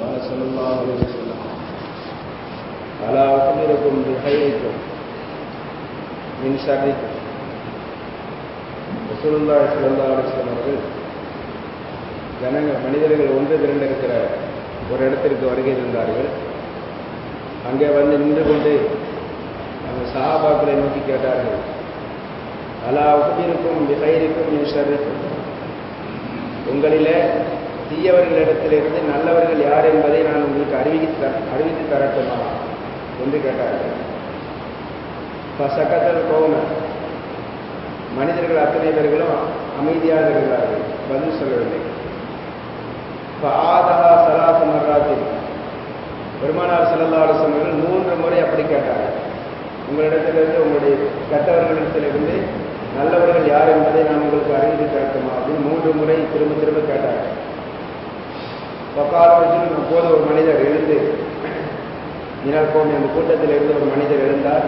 قال صلى الله عليه وسلم ألا أخبركم بخيركم من شركم ரசூலுல்லா சல்லா அலிஸ்லாம் அவர்கள் ஜனங்க மனிதர்கள் ஒன்று திரண்டு இருக்கிற ஒரு இடத்திற்கு வருகை தந்தார்கள் அங்கே வந்து நின்று கொண்டு அந்த சஹாபாக்களை நோக்கி கேட்டார்கள் அலா உபதிருக்கும் விகைருக்கும் என் ஷர்ருக்கும் உங்களிலே தீயவர்களிடத்திலிருந்து நல்லவர்கள் யார் என்பதை நான் உங்களுக்கு அறிவித்து அறிவித்து தரட்டுமா என்று கேட்டார்கள் சக்கத்தல் கோம மனிதர்கள் அத்தனை பேர்களும் அமைதியாக இருந்தார்கள் பதில் சொல்லவில்லை ஆதஹா சலாச மர்ராத்தில் பெருமானார் செல்லல்லாடு சொன்னவர்கள் மூன்று முறை அப்படி கேட்டார்கள் உங்களிடத்திலிருந்து உங்களுடைய கெட்டவர்களிடத்திலிருந்து நல்லவர்கள் யார் என்பதை நான் உங்களுக்கு அறிவித்து தரட்டுமா அப்படின்னு மூன்று முறை திரும்ப திரும்ப கேட்டார்கள் பக்காலத்தில் அப்போது ஒரு மனிதர் எழுந்து நிழற்போம் அந்த கூட்டத்தில் இருந்து ஒரு மனிதர் எழுந்தார்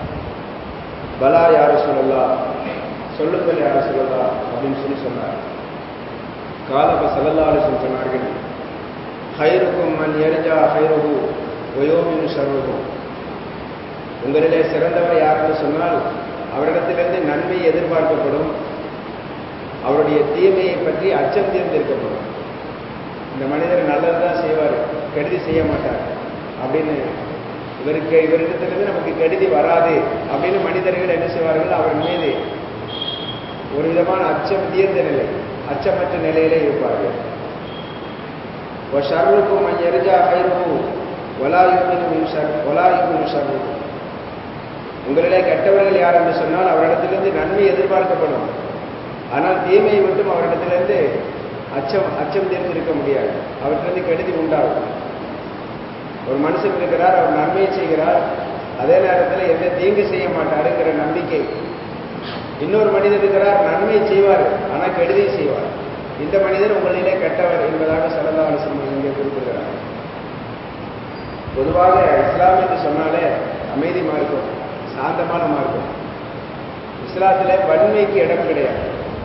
பலா யார சொல்லலாம் சொல்லுங்கள் யார சொல்லலாம் அப்படின்னு சொல்லி சொன்னார் காலப்ப சல்லல்லாடு சொன்னார்கள் ஹைருக்கும் மண் எரிஜா ஹைருகு ஒயோமின் சர்வகு உங்களிலே சிறந்தவர் யாருன்னு சொன்னால் அவரிடத்திலிருந்து நன்மை எதிர்பார்க்கப்படும் அவருடைய தீமையை பற்றி அச்சம் தீர்ந்திருக்கப்படும் இந்த மனிதர் நல்லதுதான் செய்வார் கெடுதி செய்ய மாட்டார் அப்படின்னு இவருக்கு இவரிடத்திலிருந்து நமக்கு கெடுதி வராது அப்படின்னு மனிதர்கள் என்ன செய்வார்கள் அவர் மீது ஒரு விதமான அச்சம் தீர்ந்த நிலை அச்சமற்ற நிலையிலே இருப்பார்கள் ஷர்ருக்கும் எரிஜா ஹைருக்கும் ஒலாயுமின் ஷர் ஒலாயுமின் ஷர்ருக்கும் உங்களிலே கெட்டவர்கள் யார் என்று சொன்னால் அவரிடத்திலிருந்து நன்மை எதிர்பார்க்கப்படும் ஆனால் தீமையை விட்டும் அவரிடத்திலிருந்து அச்சம் அச்சம் தேர்ந்திருக்க முடியாது அவற்றிலிருந்து கெடுதி உண்டாகும் ஒரு மனுஷன் இருக்கிறார் அவர் நன்மையை செய்கிறார் அதே நேரத்தில் எந்த தீங்கு செய்ய மாட்டாருங்கிற நம்பிக்கை இன்னொரு மனிதர் இருக்கிறார் நன்மை செய்வார் ஆனால் கெடுதியை செய்வார் இந்த மனிதர் உங்களிலே கெட்டவர் என்பதாக சரதாலோசனை இங்கே குறிப்பிடுகிறார் பொதுவாக இஸ்லாம் என்று சொன்னாலே அமைதி மார்க்கம் சாந்தமான மார்க்கம் இஸ்லாத்தில் வன்மைக்கு இடம் கிடையாது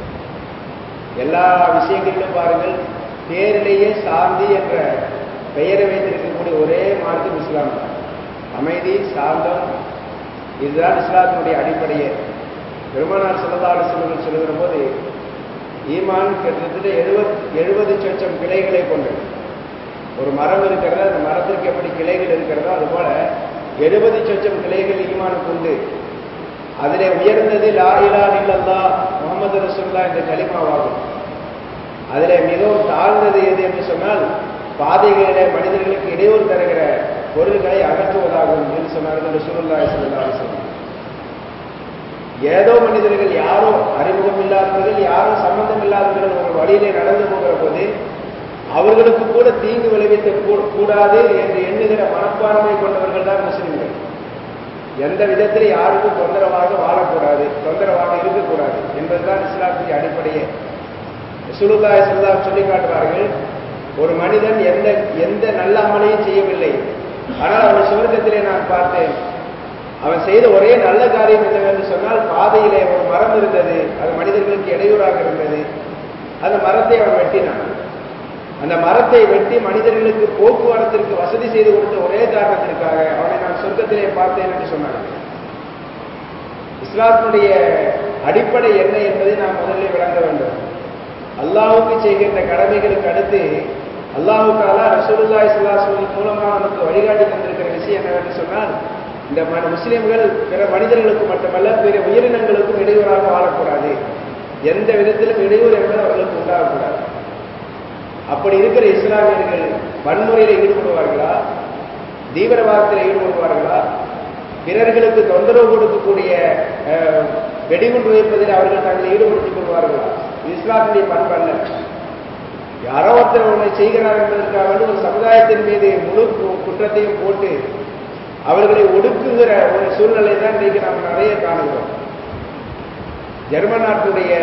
எல்லா விஷயங்களிலும் பாருங்கள் பேரிலேயே சாந்தி என்ற பெயரை வைத்திருக்கக்கூடிய ஒரே மார்க்கம் இஸ்லாம் தான் அமைதி சாந்தம் இதுதான் இஸ்லாத்தினுடைய அடிப்படையே பெருமானார் சொல்லதாடு சொல்லுங்கள் சொல்லுகிற போது ஈமான் கிட்டத்தட்ட எழுபது எழுபது சொச்சம் கிளைகளை கொண்டது ஒரு மரம் இருக்கிறது அந்த மரத்திற்கு எப்படி கிளைகள் இருக்கிறதோ அதுபோல எழுபது சொச்சம் கிளைகள் ஈமானுக்கு உண்டு அதிலே உயர்ந்தது லா இலா இல்லல்லா முகமது ரசூல்லா என்ற களிமாவாகும் அதிலே மிகவும் தாழ்ந்தது எது என்று சொன்னால் பாதைகளிலே மனிதர்களுக்கு இடையூறு தருகிற பொருள்களை அகற்றுவதாகும் என்று சொன்னார்கள் ரசூல்லா சொல்லா சொன்னார் ஏதோ மனிதர்கள் யாரோ அறிமுகம் இல்லாதவர்கள் யாரோ சம்பந்தம் இல்லாதவர்கள் ஒரு வழியிலே நடந்து போகிற போது அவர்களுக்கு கூட தீங்கு விளைவிக்க கூடாது என்று எண்ணுகிற மனப்பான்மை கொண்டவர்கள் தான் முஸ்லிம்கள் எந்த விதத்தில் யாருக்கும் தொந்தரவாக வாழக்கூடாது தொந்தரவாக இருக்கக்கூடாது என்பதுதான் இஸ்லாத்துடைய அடிப்படையே சுலுதாய் சுல்லா சொல்லி காட்டுவார்கள் ஒரு மனிதன் எந்த எந்த நல்ல அமலையும் செய்யவில்லை ஆனால் அவன் சுவர்க்கத்திலே நான் பார்த்தேன் அவன் செய்த ஒரே நல்ல காரியம் என்னவென்று சொன்னால் பாதையிலே ஒரு மரம் இருந்தது அது மனிதர்களுக்கு இடையூறாக இருந்தது அந்த மரத்தை அவன் வெட்டினான் அந்த மரத்தை வெட்டி மனிதர்களுக்கு போக்குவரத்திற்கு வசதி செய்து கொடுத்த ஒரே காரணத்திற்காக அவனை நான் சொர்க்கத்திலே பார்த்தேன் என்று சொன்னார்கள் இஸ்லாத்தினுடைய அடிப்படை என்ன என்பதை நாம் முதலில் விளங்க வேண்டும் அல்லாவுக்கு செய்கின்ற கடமைகளுக்கு அடுத்து அல்லாவுக்காலா ரசூலுல்லா இஸ்லாஸ்வல் மூலமாக நமக்கு வழிகாட்டி தந்திருக்கிற விஷயம் என்னவென்று சொன்னால் இந்த முஸ்லிம்கள் பிற மனிதர்களுக்கு மட்டுமல்ல பிற உயிரினங்களுக்கும் இடையூறாக வாழக்கூடாது எந்த விதத்திலும் இடையூறு என்பது அவர்களுக்கு உண்டாகக்கூடாது அப்படி இருக்கிற இஸ்லாமியர்கள் வன்முறையில் ஈடுபடுவார்களா தீவிரவாதத்தில் ஈடுபடுவார்களா பிறர்களுக்கு தொந்தரவு கொடுக்கக்கூடிய வெடிகுண்டு வைப்பதில் அவர்கள் தங்களை ஈடுபடுத்திக் கொள்வார்களா இஸ்லாத்துடைய பண்பல்ல யாரோ ஒருத்தர் ஒன்றை செய்கிறார் என்பதற்காக வந்து ஒரு சமுதாயத்தின் மீது முழு குற்றத்தையும் போட்டு அவர்களை ஒடுக்குகிற ஒரு சூழ்நிலை தான் இன்றைக்கு நாம் நிறைய காணுகிறோம் ஜெர்மன் நாட்டுடைய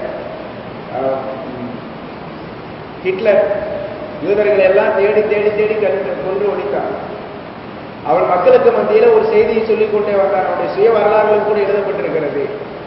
ஹிட்லர் யூதர்களை எல்லாம் தேடி தேடி தேடி கண்டு கொன்று ஒழித்தான் அவன் மக்களுக்கு மத்தியில் ஒரு செய்தியை சொல்லிக் கொண்டே வந்தான் அவனுடைய சுய வரலாறுகளும் கூட எழுதப்பட்டிருக்கிறது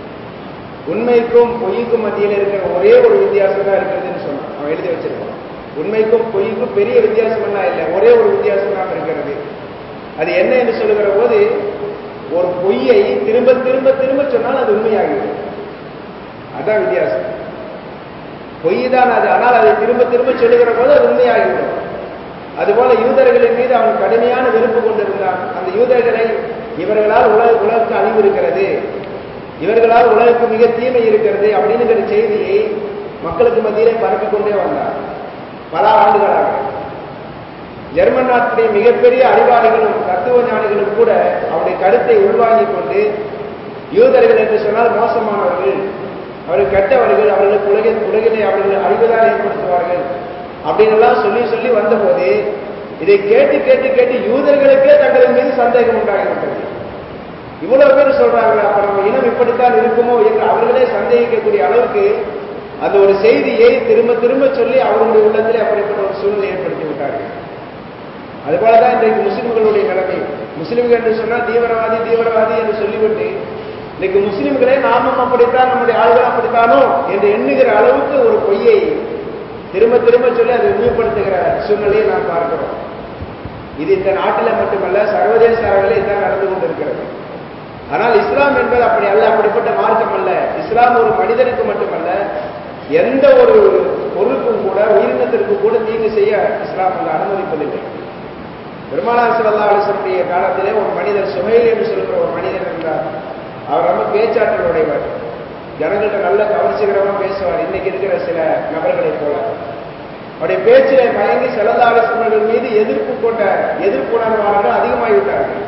உண்மைக்கும் பொய்க்கும் மத்தியில் இருக்கிற ஒரே ஒரு வித்தியாசம் தான் இருக்கிறதுன்னு சொன்னான் அவன் எழுதி வச்சிருக்கான் உண்மைக்கும் பொய்க்கும் பெரிய வித்தியாசம் எல்லாம் இல்லை ஒரே ஒரு வித்தியாசம் தான் இருக்கிறது அது என்ன என்று சொல்லுகிற போது ஒரு பொய்யை திரும்ப திரும்ப திரும்ப சொன்னால் அது உண்மையாகிறது அதான் வித்தியாசம் பொய் தான் அது ஆனால் அதை திரும்ப திரும்ப சொல்லுகிற போது அது உண்மையாகிவிடும் அதுபோல யூதர்களின் மீது அவன் கடுமையான வெறுப்பு கொண்டிருந்தான் அந்த யூதர்களை இவர்களால் உலக உலகுக்கு அழிவு இருக்கிறது இவர்களால் உலகுக்கு மிக தீமை இருக்கிறது அப்படிங்கிற செய்தியை மக்களுக்கு மத்தியிலே பரப்பிக் கொண்டே வந்தார் பல ஆண்டுகளாக ஜெர்மன் நாட்டுடைய மிகப்பெரிய அறிவாளிகளும் தத்துவ ஞானிகளும் கூட அவருடைய கருத்தை உள்வாங்கிக் கொண்டு யூதர்கள் என்று சொன்னால் மோசமானவர்கள் அவர்கள் கெட்டவர்கள் அவர்களுக்கு உலக உலகிலே அவர்கள் அறிவுதான் ஏற்படுத்துவார்கள் அப்படின்னு எல்லாம் சொல்லி சொல்லி வந்தபோது இதை கேட்டு கேட்டு கேட்டு யூதர்களுக்கே தங்களின் மீது சந்தேகம் உண்டாகிவிட்டது இவ்வளவு பேர் சொல்றாங்களே அப்ப நம்ம இனம் இப்படித்தான் இருக்குமோ என்று அவர்களே சந்தேகிக்கக்கூடிய அளவுக்கு அந்த ஒரு செய்தியை திரும்ப திரும்ப சொல்லி அவர்களுடைய உள்ளத்திலே அப்படிப்பட்ட ஒரு சூழ்நிலை ஏற்படுத்தி விட்டார்கள் அதுபோலதான் இன்றைக்கு முஸ்லிம்களுடைய நிலைமை முஸ்லிம்கள் என்று சொன்னால் தீவிரவாதி தீவிரவாதி என்று சொல்லிவிட்டு இன்னைக்கு முஸ்லிம்களே நாமும் அப்படித்தான் நம்முடைய ஆளுகள் அப்படித்தானோ என்று எண்ணுகிற அளவுக்கு ஒரு பொய்யை திரும்ப திரும்ப சொல்லி அதை உண்மைப்படுத்துகிற சூழ்நிலையை நாம் பார்க்கிறோம் இது இந்த நாட்டில் மட்டுமல்ல சர்வதேச அளவில் இதான் நடந்து கொண்டிருக்கிறது ஆனால் இஸ்லாம் என்பது அப்படி அல்ல அப்படிப்பட்ட மார்க்கம் அல்ல இஸ்லாம் ஒரு மனிதனுக்கு மட்டுமல்ல எந்த ஒரு பொருளுக்கும் கூட உயிரினத்திற்கு கூட தீங்கு செய்ய இஸ்லாம் அங்கு அனுமதிப்பதில்லை பெருமானார் சல்லா அலிசனுடைய காலத்திலே ஒரு மனிதர் சுகைல் என்று சொல்கிற ஒரு மனிதர் இருந்தார் அவர் ரொம்ப பேச்சாற்றல் உடையவர் ஜனங்கள்கிட்ட நல்ல கவர்ச்சிகரமா பேசுவார் இன்னைக்கு இருக்கிற சில நபர்களை போல அவருடைய பேச்சிலே மயங்கி செல்லல்லா அலிசனர்கள் மீது எதிர்ப்பு கொண்ட எதிர்ப்புணர்வாளர்கள் அதிகமாகிவிட்டார்கள்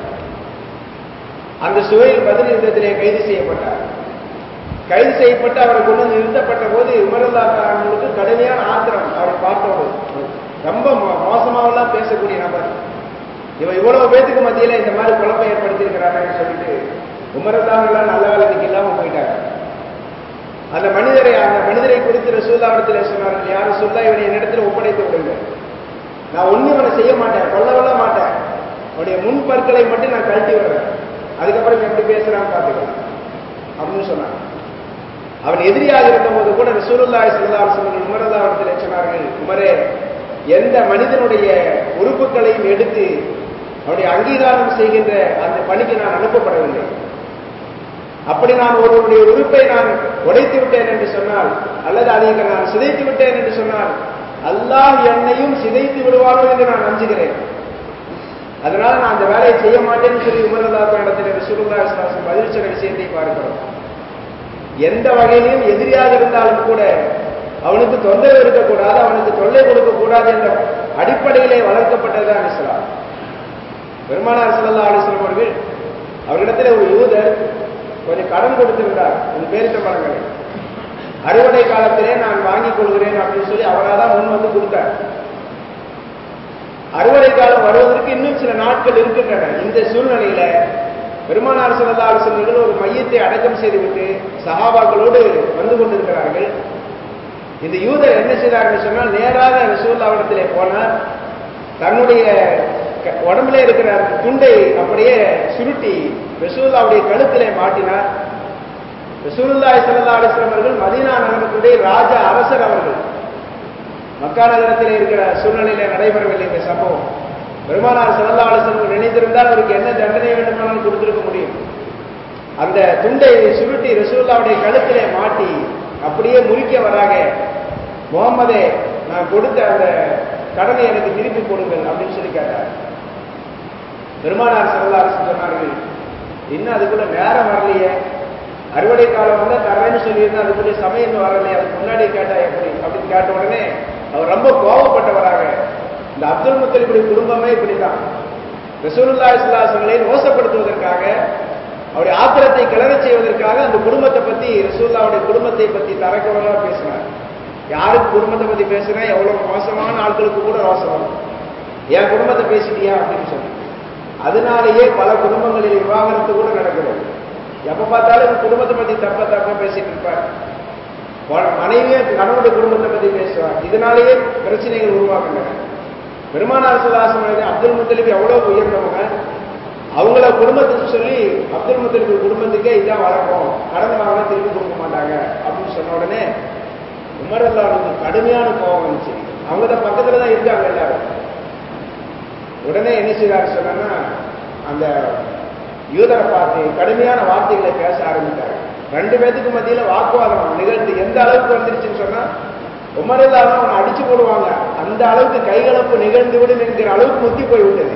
அந்த சுவையில் பதில் யுத்தத்திலே கைது செய்யப்பட்டார் கைது செய்யப்பட்டு அவரை கொண்டு வந்து நிறுத்தப்பட்ட போது விமரல்லாக்காரங்களுக்கு கடுமையான ஆத்திரம் அவரை பார்த்தோடு ரொம்ப மோசமாவெல்லாம் பேசக்கூடிய நபர் இவன் இவ்வளவு பேத்துக்கு மத்தியில இந்த மாதிரி குழப்பம் ஏற்படுத்தியிருக்கிறாங்கன்னு சொல்லிட்டு உமரல்லாவெல்லாம் நல்ல வேலைக்கு இல்லாம போயிட்டாங்க அந்த மனிதரை அந்த மனிதரை குறித்து ரசூல்லாவிடத்தில் சொன்னார்கள் யாரும் சொல்லா இவனை என்னிடத்தில் ஒப்படைத்து விடுங்க நான் ஒண்ணு இவனை செய்ய மாட்டேன் கொல்ல கொள்ள மாட்டேன் அவனுடைய முன் பற்களை மட்டும் நான் கழட்டி விடுறேன் அதுக்கப்புறம் எப்படி பேசுறான்னு பார்த்துக்கலாம் அப்படின்னு சொன்னான் அவன் எதிரியாக இருந்த போது கூட ரசூலுல்லாய் சல்லா சொல்லுங்கள் உமரல்லாவிடத்தில் சொன்னார்கள் உமரே எந்த மனிதனுடைய உறுப்புகளையும் எடுத்து அவனுடைய அங்கீகாரம் செய்கின்ற அந்த பணிக்கு நான் அனுப்பப்படவில்லை அப்படி நான் ஒருவருடைய உறுப்பை நான் உடைத்து விட்டேன் என்று சொன்னால் அல்லது அதை நான் சிதைத்து விட்டேன் என்று சொன்னால் அல்லாஹ் என்னையும் சிதைத்து விடுவானோ என்று நான் அஞ்சுகிறேன் அதனால நான் அந்த வேலையை செய்ய மாட்டேன்னு சொல்லி உமரல்லாத்த இடத்துல ரசூலுல்லா இஸ்லாசம் பதில் சொன்ன விஷயத்தை பார்க்கிறோம் எந்த வகையிலும் எதிரியாக இருந்தாலும் கூட அவனுக்கு தொந்தரவு இருக்கக்கூடாது அவனுக்கு தொல்லை கொடுக்கக்கூடாது என்ற அடிப்படையிலே வளர்க்கப்பட்டதுதான் இஸ்லாம் பெருமானார் சல்லா அலிஸ்லாம் அவர்கள் அவரிடத்தில் ஒரு யூதர் கொஞ்சம் கடன் கொடுத்திருந்தார் இந்த பேரித்த மரங்களை அறுவடை காலத்திலே நான் வாங்கிக் கொள்கிறேன் அப்படின்னு சொல்லி அவராதான் முன் வந்து கொடுத்தார் அறுவடை காலம் வருவதற்கு இன்னும் சில நாட்கள் இருக்கின்றன இந்த சூழ்நிலையில பெருமானார் சல்லா அலுவலர்கள் ஒரு மையத்தை அடக்கம் செய்துவிட்டு சகாபாக்களோடு வந்து கொண்டிருக்கிறார்கள் இந்த யூதர் என்ன செய்தார்னு சொன்னால் நேராக ரசூல்லாவிடத்திலே போனார் தன்னுடைய உடம்புல இருக்கிற துண்டை அப்படியே சுருட்டி ரசூல்லாவுடைய கழுத்திலே மாட்டினார் ரசூலுல்லாய் சல்லா அலிஸ்லாம் அவர்கள் மதீனா நகரத்துடைய ராஜா அரசர் அவர்கள் மக்கா நகரத்தில் இருக்கிற சூழ்நிலையில நடைபெறவில்லை இந்த சம்பவம் பெருமானார் சல்லா அலிஸ்லாம் நினைத்திருந்தால் அவருக்கு என்ன தண்டனை வேண்டுமானாலும் கொடுத்திருக்க முடியும் அந்த துண்டை சுருட்டி ரசூல்லாவுடைய கழுத்திலே மாட்டி அப்படியே முறிக்க வராக முகமதே நான் கொடுத்த அந்த கடனை எனக்கு திருப்பி கொடுங்கள் அப்படின்னு சொல்லி கேட்டார் பெருமானார் சல்லா அலிஸ்லாம் சொன்னார்கள் இன்னும் அதுக்குள்ள நேரம் வரலையே அறுவடை காலம் வந்தா தரேன்னு சொல்லியிருந்தா அதுக்குரிய சமயம் இன்னும் வரலையே அதுக்கு முன்னாடி கேட்டா எப்படி அப்படின்னு கேட்ட உடனே அவர் ரொம்ப கோபப்பட்டவராக இந்த அப்துல் முத்தலிபுடைய குடும்பமே இப்படிதான் ரசூலுல்லா இஸ்லாசங்களை மோசப்படுத்துவதற்காக அவருடைய ஆத்திரத்தை கிளறச் செய்வதற்காக அந்த குடும்பத்தை பத்தி ரசூல்லாவுடைய குடும்பத்தை பத்தி தரக்குறவா பேசினார் யாருக்கு குடும்பத்தை பத்தி பேசுனா எவ்வளவு மோசமான ஆட்களுக்கு கூட ரோசம் வரும் என் குடும்பத்தை பேசிட்டியா அப்படின்னு சொல்லி அதனாலேயே பல குடும்பங்களில் விவாகரத்து கூட நடக்கிறது எப்ப பார்த்தாலும் குடும்பத்தை பத்தி தப்ப தப்பா பேசிட்டு இருப்பார் மனைவியே கணவனுடைய குடும்பத்தை பத்தி பேசுவார் இதனாலேயே பிரச்சனைகள் உருவாக்குகின்றன பெருமானார் சுல்லாசம் அப்துல் முத்தலிப் எவ்வளவு உயர்ந்தவங்க அவங்கள குடும்பத்துக்கு சொல்லி அப்துல் முத்தலிப் குடும்பத்துக்கே இதான் வழக்கம் கடன் வாங்கினா திருப்பி கொடுக்க மாட்டாங்க அப்படின்னு சொன்ன உடனே உமரல்லாவுக்கு கடுமையான கோபம் வந்துச்சு அவங்க தான் பக்கத்துல தான் இருக்காங்க எல்லாரும் உடனே என்ன செய்தார் சொன்னா அந்த யூதரை பார்த்து கடுமையான வார்த்தைகளை பேச ஆரம்பித்தார் ரெண்டு பேத்துக்கு மத்தியில வாக்குவாதம் நிகழ்ந்து எந்த அளவுக்கு வந்துருச்சுன்னு சொன்னா உமரில்லாம அவனை அடிச்சு போடுவாங்க அந்த அளவுக்கு கைகலப்பு நிகழ்ந்து விடும் என்கிற அளவுக்கு முத்தி போய் விட்டது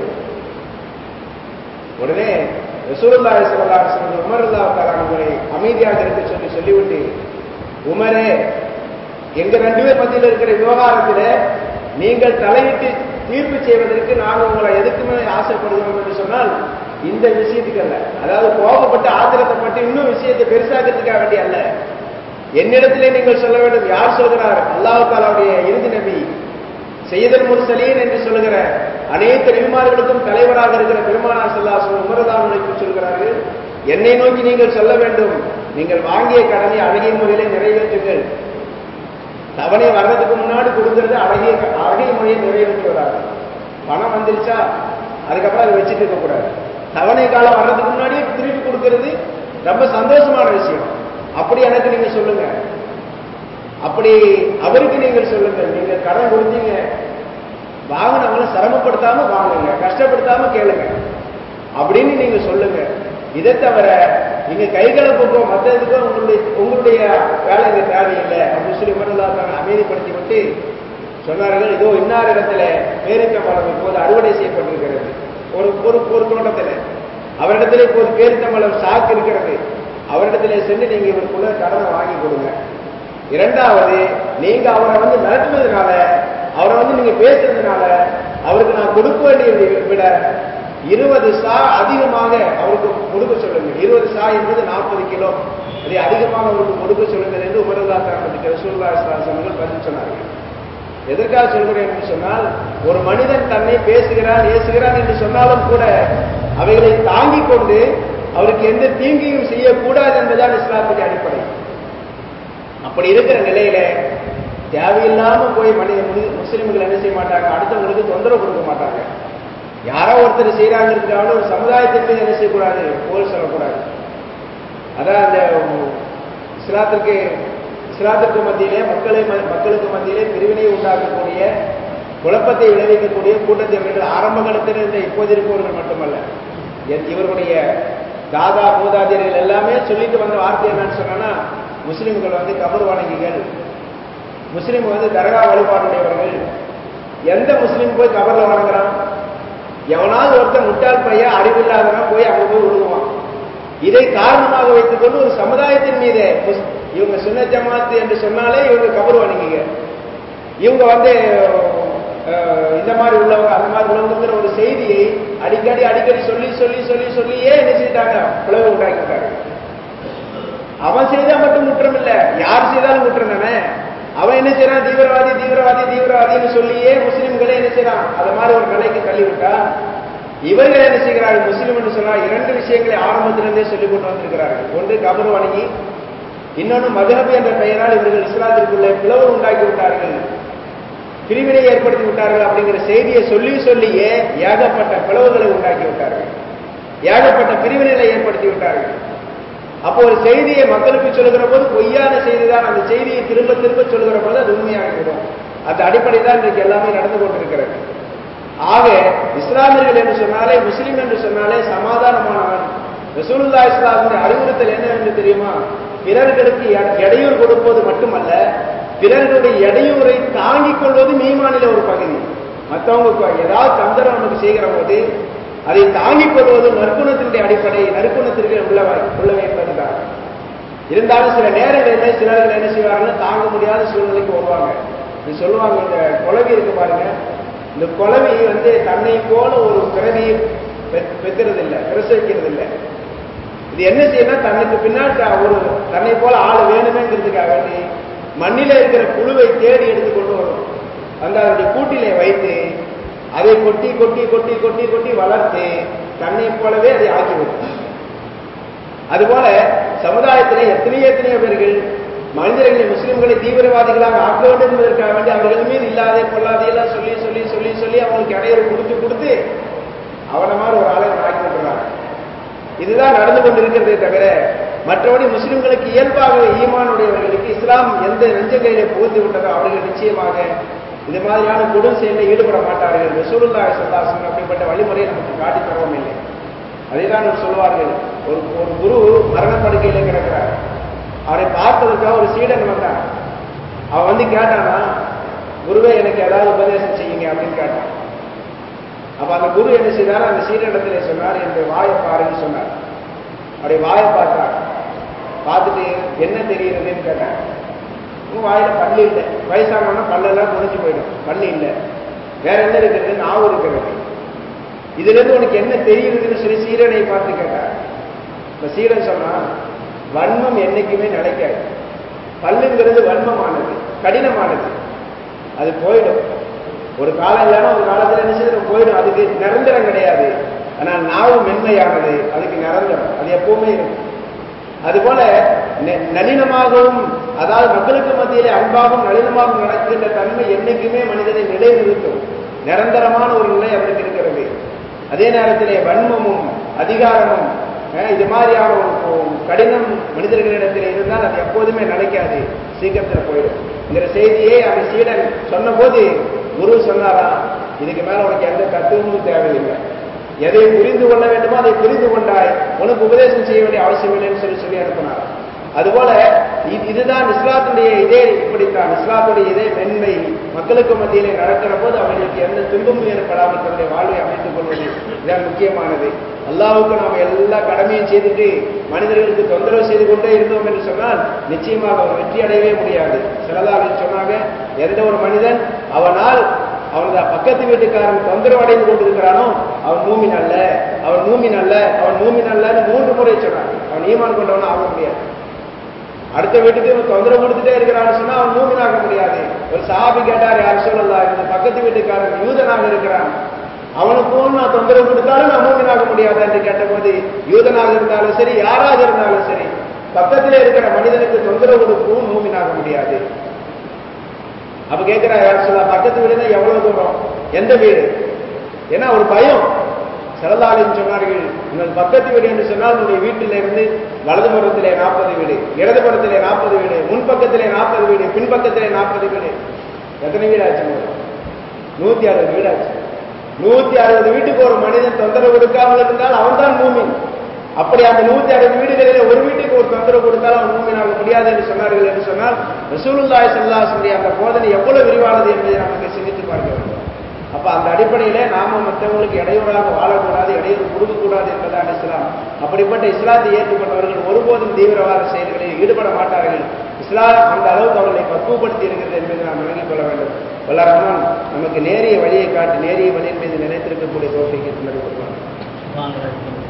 உடனே ரசூலுல்லாஹி ஸல்லல்லாஹு அலைஹி வஸல்லம் உமர் அல்லாஹ் அமைதியாக இருக்க சொல்லி சொல்லிவிட்டு உமரே எங்க ரெண்டு பேர் மத்தியில் இருக்கிற விவகாரத்துல நீங்கள் தலையிட்டு தீர்ப்பு செய்வதற்கு நாங்கள் உங்களை எதுக்குமே ஆசைப்படுகிறோம் என்று சொன்னால் இந்த விஷயத்துக்கு அல்ல அதாவது கோபப்பட்டு ஆத்திரத்தைப்பட்டு இன்னும் விஷயத்தை பெருசாக்கிறதுக்காக வேண்டிய அல்ல என்னிடத்திலே நீங்கள் சொல்ல வேண்டும் யார் சொல்கிறார் அல்லாஹ் தாலாவுடைய இறுதி நபி செய்தல் முர்சலீன் என்று சொல்லுகிற அனைத்து நபிமார்களுக்கும் தலைவராக இருக்கிற பெருமானார் செல்லாசன் உமரதானுக்கு சொல்கிறார்கள் என்னை நோக்கி நீங்கள் சொல்ல வேண்டும் நீங்கள் வாங்கிய கடனை அழகிய முறையிலே நிறைவேற்றுங்கள் தவணை வர்றதுக்கு முன்னாடி கொடுக்கறது அழகிய அழகிய முறையை நிறைவேற்றுவதாக பணம் வந்துருச்சா அதுக்கப்புறம் அதை வச்சுட்டு இருக்கக்கூடாது தவணை காலம் வர்றதுக்கு முன்னாடி திருப்பி கொடுக்கறது ரொம்ப சந்தோஷமான விஷயம் அப்படி எனக்கு நீங்க சொல்லுங்க அப்படி அவருக்கு நீங்கள் சொல்லுங்க நீங்க கடன் கொடுத்தீங்க வாங்கினவங்களை சிரமப்படுத்தாம வாங்குங்க கஷ்டப்படுத்தாம கேளுங்க அப்படின்னு நீங்க சொல்லுங்க இதை தவிர நீங்க கைகலப்புக்கோ மற்றதுக்கோ உங்களுடைய உங்களுடைய வேலை இங்க தேவையில்லை அப்படின்னு சொல்லி உமரல்லாத்தாங்க அமைதிப்படுத்தி விட்டு சொன்னார்கள் இதோ இன்னார் இடத்துல பேரிக்க மரம் இப்போது அறுவடை செய்யப்பட்டிருக்கிறது ஒரு ஒரு ஒரு தோட்டத்தில் அவரிடத்துல இப்போது பேரித்த மலம் சாக்கு இருக்கிறது அவரிடத்துல சென்று நீங்க இவருக்குள்ள கடனை வாங்கி கொடுங்க இரண்டாவது நீங்க அவரை வந்து மிரட்டுனதுனால அவரை வந்து நீங்க பேசுறதுனால அவருக்கு நான் கொடுக்க வேண்டியதை விட இருபது சா அதிகமாக அவருக்கு கொடுக்க சொல்லுங்க இருபது சா என்பது நாற்பது கிலோ அதை அதிகமாக அவருக்கு கொடுக்க சொல்லுங்கள் என்று உமரல்லா தாமத்துக்கு ரசூல்லா அவர்கள் பதில் சொன்னார்கள் எதற்காக சொல்கிறேன் என்று சொன்னால் ஒரு மனிதன் தன்னை பேசுகிறான் ஏசுகிறான் என்று சொன்னாலும் கூட அவைகளை தாங்கிக் கொண்டு அவருக்கு எந்த தீங்கையும் செய்யக்கூடாது என்பதுதான் இஸ்லாத்துடைய அடிப்படை அப்படி இருக்கிற நிலையில தேவையில்லாம போய் மனித முஸ்லிம்கள் என்ன செய்ய மாட்டாங்க அடுத்தவங்களுக்கு தொந்தரவு கொடுக்க மாட்டாங்க யாரோ ஒருத்தர் செய்யறாங்கிறதுக்காக ஒரு சமுதாயத்தின் மீது என்ன செய்யக்கூடாது போல் சொல்லக்கூடாது அதான் அந்த இஸ்லாத்திற்கு இஸ்லாத்திற்கு மத்தியிலே மக்களை மக்களுக்கு மத்தியிலே பிரிவினை உண்டாக்கக்கூடிய குழப்பத்தை விளைவிக்கக்கூடிய கூட்டத்தினர்கள் ஆரம்ப காலத்தில் இருந்த இப்போது இருப்பவர்கள் மட்டுமல்ல இவர்களுடைய தாதா மூதாதியர்கள் எல்லாமே சொல்லிட்டு வந்த வார்த்தை என்னன்னு சொன்னா முஸ்லிம்கள் வந்து கபர் வணங்கிகள் முஸ்லீம் வந்து தர்கா வழிபாடுடையவர்கள் எந்த முஸ்லீம் போய் கபர்ல வணங்குறான் எவனாவது ஒருத்தன் முட்டாள் பையன் அறிவில்லாதவன் போய் அங்க போய் விழுகுவான் இதை காரணமாக வைத்துக்கொண்டு ஒரு சமுதாயத்தின் மீது இவங்க சுன்ன ஜமாத்து என்று சொன்னாலே இவங்க கபர் வணங்கிங்க இவங்க வந்து இந்த மாதிரி உள்ளவங்க அந்த மாதிரி உள்ளவங்கிற ஒரு செய்தியை அடிக்கடி அடிக்கடி சொல்லி சொல்லி சொல்லி சொல்லியே என்ன செய்தாங்க பிளவு உண்டாக்கிட்டாங்க அவன் செய்தா மட்டும் குற்றம் இல்ல யார் செய்தாலும் குற்றம் தானே அவன் என்ன செய்யறான் தீவிரவாதி தீவிரவாதி தீவிரவாதின்னு சொல்லியே முஸ்லிம்களே என்ன செய்யறான் அது மாதிரி ஒரு நிலைக்கு தள்ளிவிட்டா இவர்கள் என்ன செய்கிறார்கள் முஸ்லிம் என்று சொன்னால் இரண்டு விஷயங்களை ஆரம்பத்திலிருந்தே சொல்லிக் கொண்டு வந்திருக்கிறார்கள் ஒன்று கபர் வணங்கி இன்னொன்று மதுஹப் என்ற பெயரால் இவர்கள் இஸ்லாத்திற்குள்ளே பிளவு உண்டாக்கி விட்டார்கள் பிரிவினை ஏற்படுத்தி விட்டார்கள் அப்படிங்கிற செய்தியை சொல்லி சொல்லியே ஏகப்பட்ட பிளவுகளை உண்டாக்கி விட்டார்கள் ஏகப்பட்ட பிரிவினைகளை ஏற்படுத்தி விட்டார்கள் அப்போ ஒரு செய்தியை மக்களுக்கு சொல்லுகிற போது பொய்யான செய்தி தான் அந்த செய்தியை திரும்ப திரும்ப சொல்லுகிற போது அது உண்மையாகிவிடும் அந்த அடிப்படை தான் இன்றைக்கு எல்லாமே நடந்து கொண்டிருக்கிறது ஆக இஸ்லாமியர்கள் என்று சொன்னாலே முஸ்லிம் என்று சொன்னாலே சமாதானமானவன் ரசூலுல்லா இஸ்லாமுடைய அறிவுறுத்தல் என்ன என்று தெரியுமா பிறர்களுக்கு இடையூறு கொடுப்பது மட்டுமல்ல பிறர்களுடைய இடையூறை தாங்கிக் கொள்வது மீமானில ஒரு பகுதி மற்றவங்க ஏதாவது தந்திரம் நமக்கு செய்கிற போது அதை தாங்கிக் கொள்வது நற்குணத்தினுடைய அடிப்படை நற்குணத்திற்கு உள்ள உள்ள வைப்பதுதான் இருந்தாலும் சில நேரங்களில் சிலர்கள் என்ன செய்வார்கள் தாங்க முடியாத சூழ்நிலைக்கு வருவாங்க இது சொல்லுவாங்க இந்த குலவி இருக்கு பாருங்க இந்த குலவி வந்து தன்னை போல ஒரு பிறவியை பெற்கிறது இல்லை பிரசவிக்கிறது இல்லை இது என்ன செய்யணும் தனக்கு பின்னாடி ஒரு தன்னை போல ஆள் வேணுமேங்கிறதுக்காக வேண்டி மண்ணில இருக்கிற புழுவை தேடி எடுத்து கொண்டு வரும் அந்த அதனுடைய கூட்டிலே வைத்து அதை கொட்டி கொட்டி கொட்டி கொட்டி கொட்டி வளர்த்து தன்னை போலவே அதை ஆக்கிவிடும் அதுபோல சமுதாயத்திலே எத்தனையோ எத்தனையோ பேர்கள் மனிதர்களை முஸ்லிம்களை தீவிரவாதிகளாக ஆக்க வேண்டும் என்பதற்காக வேண்டி அவர்கள் மீது இல்லாதே பொல்லாதே எல்லாம் சொல்லி சொல்லி சொல்லி சொல்லி அவங்களுக்கு இடையூறு கொடுத்து கொடுத்து அவனை மாதிரி ஒரு ஆளை ஆக்கி விட்டுறாங்க இதுதான் நடந்து கொண்டிருக்கிறதே தவிர மற்றபடி முஸ்லிம்களுக்கு இயல்பாக ஈமானுடையவர்களுக்கு இஸ்லாம் எந்த நெஞ்ச கையில புகுந்து விட்டதோ அவர்கள் நிச்சயமாக இது மாதிரியான கொடும் செயலில் ஈடுபட மாட்டார்கள் ரசூலுல்லாஹி ஸல்லல்லாஹு அப்படிப்பட்ட வழிமுறையை நமக்கு காட்டித் தரவும் இல்லை அதைதான் அவர் சொல்வார்கள் ஒரு ஒரு குரு மரணப்படுக்கையில் கிடக்கிறார் அவரை பார்ப்பதற்காக ஒரு சீடன் வந்தான் அவன் வந்து கேட்டானா குருவே எனக்கு ஏதாவது உபதேசம் செய்யுங்க அப்படின்னு கேட்டான் அப்ப அந்த குரு என்ன செய்தார் அந்த சீடனிடத்திலே சொன்னார் என்னுடைய வாயை பாருன்னு சொன்னார் அப்படி வாயை பார்த்தார் பார்த்துட்டு என்ன தெரியுறதுன்னு கேட்டான் உன் வாயில பல்லு இல்லை வயசானவனா பல்லெல்லாம் முடிஞ்சு போயிடும் பல்லு இல்லை வேற என்ன இருக்கிறது நாவு இருக்கிறது இதுல இருந்து உனக்கு என்ன தெரியுதுன்னு சொல்லி சீரனை பார்த்து கேட்டார் இப்ப சீரன் சொன்னா வன்மம் என்னைக்குமே நிலைக்காது பல்லுங்கிறது வன்மமானது கடினமானது அது போயிடும் ஒரு காலம் இல்லாம ஒரு காலத்துல என்ன செய்யும் போயிடும் அதுக்கு நிரந்தரம் கிடையாது ஆனால் நாவு மென்மையானது அதுக்கு நிரந்தரம் அது எப்பவுமே இருக்கும் அதுபோல நளினமாகவும் அதாவது மக்களுக்கு மத்தியிலே அன்பாகவும் நளினமாகவும் நடக்கின்ற தன்மை என்னைக்குமே மனிதனை நிலைநிறுத்தும் நிரந்தரமான ஒரு நிலை அவருக்கு இருக்கிறது அதே நேரத்திலே வன்மமும் அதிகாரமும் இது மாதிரியான ஒரு கடினம் மனிதர்களிடத்தில் இருந்தால் அது எப்போதுமே நிலைக்காது சீக்கிரத்தில் போயிடும் இந்த செய்தியை அந்த சீடன் சொன்ன போது குரு சொன்னாரா இதுக்கு மேல உனக்கு எந்த தத்துவமும் தேவையில்லை எதை புரிந்து கொள்ள வேண்டுமோ அதை புரிந்து கொண்டாய் உனக்கு உபதேசம் செய்ய வேண்டிய அவசியம் இல்லைன்னு சொல்லி சொல்லி அனுப்பினார் அதுபோல இதுதான் இஸ்லாத்துடைய இதே இப்படித்தான் இஸ்லாத்துடைய இதே மென்மை மக்களுக்கு மத்தியிலே நடக்கிற போது அவர்களுக்கு எந்த துன்பமும் ஏற்படாமல் தன்னுடைய வாழ்வை அமைத்துக் கொள்வது இதுதான் முக்கியமானது அல்லாவுக்கு நாம் எல்லா கடமையும் செய்துட்டு மனிதர்களுக்கு தொந்தரவு செய்து கொண்டே இருந்தோம் என்று சொன்னால் நிச்சயமாக அவர் வெற்றி அடையவே முடியாது சிலதாவில் சொன்னாங்க எந்த ஒரு மனிதன் அவனால் அவனது பக்கத்து வீட்டுக்காரன் தொந்தரவு அடைந்து கொண்டிருக்கிறானோ அவன் மூமின் அல்ல அவன் மூமின் அல்ல அவன் மூமின் அல்லன்னு மூன்று முறை சொன்னான் அவன் ஈமான் கொண்டவன் ஆக முடியாது அடுத்த வீட்டுக்கு இவன் தொந்தரவு கொடுத்துட்டே இருக்கிறான்னு சொன்னா அவன் மூமினாக முடியாது ஒரு சாபி கேட்டார் யார் சொல்லலாம் இந்த பக்கத்து வீட்டுக்காரன் யூதனாக இருக்கிறான் அவனுக்கும் நான் தொந்தரவு கொடுத்தாலும் நான் மூமினாக முடியாது என்று கேட்டபோது யூதனாக இருந்தாலும் சரி யாராக இருந்தாலும் சரி பக்கத்தில் இருக்கிற மனிதனுக்கு தொந்தரவு கொடுக்கவும் மூமினாக முடியாது அப்ப கேட்கிறா யார் சொல்ல பக்கத்து வீடுனா எவ்வளவு தூரம் எந்த வீடு ஏன்னா ஒரு பயம் சிறந்தாளின் சொன்னார்கள் உங்கள் பக்கத்து வீடு என்று சொன்னால் உங்களுடைய வீட்டில இருந்து வலது புறத்திலே நாற்பது வீடு இடது புறத்திலே நாற்பது வீடு முன்பக்கத்திலே நாற்பது வீடு பின்பக்கத்திலே நாற்பது வீடு எத்தனை வீடு ஆச்சு நூத்தி அறுபது வீடு ஆச்சு நூத்தி அறுபது வீட்டுக்கு ஒரு மனிதன் தொந்தரவு கொடுக்காமல் இருந்தால் அவன் தான் மூமின் அப்படி அந்த நூத்தி அறுபது வீடுகளில் ஒரு வீட்டுக்கு ஒரு தொந்தரவு கொடுத்தால் அவன் மூமினாக முடியாது என்று சொன்னார்கள் என்று சொன்னால் ரசூலுல்லாய் சல்லாசனுடைய அந்த போதனை எவ்வளவு விரிவானது என்பதை நமக்கு சிந்தித்து பார்க்க வேண்டும் அப்ப அந்த அடிப்படையிலே நாம மற்றவங்களுக்கு இடையூறாக வாழக்கூடாது இடையூறு கொடுக்கக்கூடாது என்பதான் இஸ்லாம் அப்படிப்பட்ட இஸ்லாத்தை ஏற்றுக்கொண்டவர்கள் ஒருபோதும் தீவிரவாத செயல்களில் ஈடுபட மாட்டார்கள் இஸ்லாம் அந்த அளவுக்கு அவர்களை பக்குவப்படுத்தி இருக்கிறது என்பதை நாம் விளங்கிக் கொள்ள வேண்டும் வல்லரமான் நமக்கு நேரிய வழியை காட்டி நேரிய வழியின் மீது நினைத்திருக்கக்கூடிய தோல்விக்கு கொண்டு வாங்க